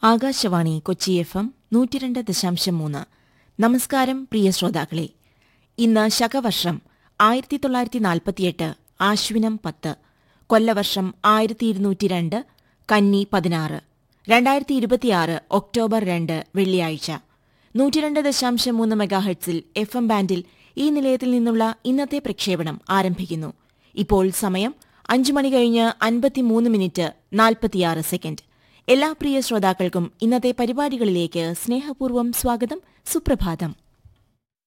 Akashvani Kochi F M നൂറ്റിരണ്ട് ദശാംശം മൂന്ന് നമസ്കാരം പ്രിയ ശ്രോതാക്കളെ ഇന്ന് ശകവർഷം ആയിരത്തി തൊള്ളായിരത്തി നാൽപ്പത്തിയെട്ട് ആശ്വിനം പത്ത് കൊല്ലവർഷം ആയിരത്തി ഇരുന്നൂറ്റി രണ്ട് കന്നി പതിനാറ് രണ്ടായിരത്തി ഇരുപത്തിയാറ് ഒക്ടോബർ രണ്ട് വെള്ളിയാഴ്ച നൂറ്റിരണ്ട് ദശാംശം മൂന്ന് മെഗാഹെഡ്സിൽ എഫ് എം ബാൻഡിൽ ഈ നിലയത്തിൽ നിന്നുള്ള ഇന്നത്തെ പ്രക്ഷേപണം ആരംഭിക്കുന്നു ഇപ്പോൾ സമയം അഞ്ചു മണി കഴിഞ്ഞ് അൻപത്തിമൂന്ന് മിനിറ്റ് നാൽപ്പത്തിയാറ് സെക്കൻഡ് എല്ലാ പ്രിയ ശ്രോതാക്കൾക്കും ഇന്നത്തെ പരിപാടികളിലേക്ക് സ്നേഹപൂർവ്വം സ്വാഗതം സുപ്രഭാതം